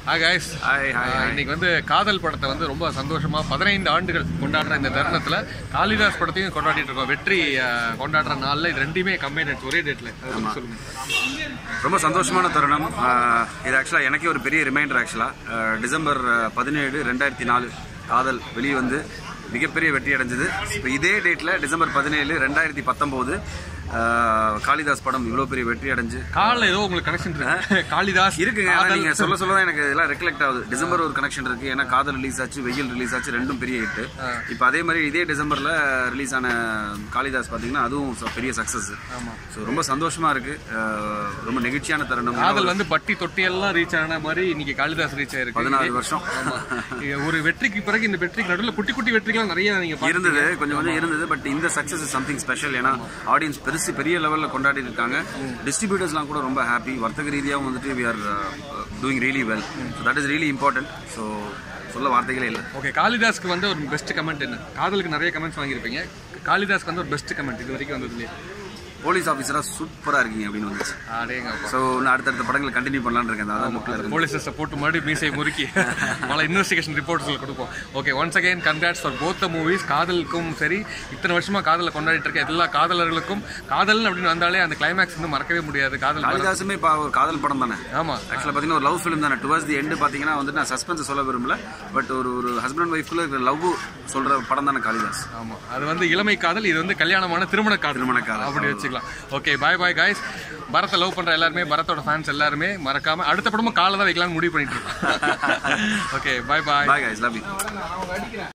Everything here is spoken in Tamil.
Hi guys Hi, hi, hi. இன்னைக்கு வந்து காதல் படத்தை வந்து ரொம்ப சந்தோஷமா பதினைந்து ஆண்டுகள் கொண்டாடுற இந்த தருணத்துல காளிதாஸ் படத்தையும் கொண்டாடிட்டு இருக்கோம் வெற்றி அஹ், கொண்டாடுற நாள்ல இது ரெண்டுமே கம்பைன் ஒரே டேட்ல சொல்லுங்க ரொம்ப சந்தோஷமான தருணம் ஆஹ் இது ஆக்சுவலாக எனக்கே ஒரு பெரிய ரிமைண்டர் ஆக்சுவலாக டிசம்பர் பதினேழு ரெண்டாயிரத்தி நாலு காதல் வெளியே வந்து மிகப்பெரிய வெற்றி அடைஞ்சது இப்போ இதே டேட்டில் டிசம்பர் பதினேழு ரெண்டாயிரத்தி பத்தொம்போது காளிதாஸ் படம் இவ்வளோ பெரிய வெற்றி அடைஞ்சு காலில் ஏதோ உங்களுக்கு கனெக்ஷன் இருக்கு காளிதாஸ் இருக்குங்க ஆனா காதல். நீங்க சொல்ல சொல்ல தான் எனக்கு இதெல்லாம் ரெக்கலெக்ட் ஆகுது டிசம்பர் ஒரு கனெக்ஷன் இருக்கு ஏன்னா காதல் ரிலீஸ் ஆச்சு வெயில் ரிலீஸ் ஆச்சு ரெண்டும் பெரிய ஹிட் இப்போ அதே மாதிரி இதே டிசம்பர்ல ரிலீஸ் ஆன காளிதாஸ் பாத்தீங்கன்னா அதுவும் ச- பெரிய சக்சஸ் ஸோ ரொம்ப சந்தோஷமா இருக்கு அஹ் ரொம்ப நெகிழ்ச்சியான தருணம் காதல் வந்து பட்டி தொட்டி எல்லாம் ரீச் ஆன மாதிரி இன்னைக்கு காளிதாஸ் ரீச் ஆயிருக்கு பதினாறு வருஷம் இது ஒரு வெற்றிக்கு பிறகு இந்த வெற்றிக்கு நடுவில் குட்டி குட்டி வெற்றிகள் நிறைய நீங்க பாத்து- இருந்தது கொஞ்சம் கொஞ்சம் இருந்தது பட் இந்த சக்சஸ் சம்திங் ஸ்பெஷல் ஏன்னா ஆடியன்ஸ் பெருசு பெரிய லெவல்ல கொண்டாடி இருக்காங்க டிஸ்ட்ரிபியூட்டர்ஸ்லாம் கூட ரொம்ப ஹாப்பி வர்த்தக ரீதியாகவும் வந்துட்டு we are doing really well so that is really important so சொல்ல வார்த்தைகளே இல்லை ஓகே காளிதாஸ்க்கு வந்து ஒரு பெஸ்ட் கமெண்ட் என்ன காதலுக்கு நிறைய கமெண்ட்ஸ் வாங்கியிருப்பீங்க காளிதாஸ்க்கு வந்து ஒரு பெஸ்ட் கமெண்ட் இது வரைக்கும் வந்ததுலேயே போலீஸ் ஆஃபீஸரா சூப்பரா இருக்கீங்க அப்படின்னு வந்துச்சு அடேங்கப்பா ஸோ நான் அடுத்தடுத்த படங்களை கண்டினியூ பண்ணலாம்னு இருக்கேன் அதான் முக்கியம் இருக்கு போலீஸை போட்டு மறுபடியும் மீசை முறுக்கி பல இன்வெஸ்டிகேஷன் ரிப்போர்ட்ஸ்கள் கொடுப்போம் okay once again congrats for both the movies காதலுக்கும் சரி இத்தனை வருஷமா காதலை கொண்டாடிட்டு இருக்க எல்லா காதலர்களுக்கும் காதல் அப்படின்னு வந்தாலே அந்த கிளைமேக்ஸ் வந்து மறக்கவே முடியாது காதல் மற- காளிதாசுமே இப்போ ஒரு காதல் படம் தானே ஆமா ஆக்சுவலாக பார்த்தீங்கன்னா ஒரு லவ் ஃபிலிம் தானே டுவர்ஸ் தி எண்டு பார்த்தீங்கன்னா வந்துட்டு நான் சஸ்பென்ஸ் சொல்ல விரும்பல பட் ஒரு ஒரு ஹஸ்பண்ட் அண்ட் ஒய்ஃப்குள்ள இருக்கிற லவ் சொல்ற படம் தானே காளிதாஸ் ஆமா அது வந்து இளமை காதல் இது வந்து கல்யாணமான திருமண காதல் திருமண காதல். அப்படி வச்சுக்கலாம் ஓகே பாய் பாய் காய்ஸ் பரத்தை லவ் பண்ற எல்லாருமே பரத்தோட ஃபேன்ஸ் எல்லாருமே மறக்காம அடுத்த படமும் காலை தான் வைக்கலாம்னு முடிவு பண்ணிட்டு இருக்கோம் okay bye bye bye guys love you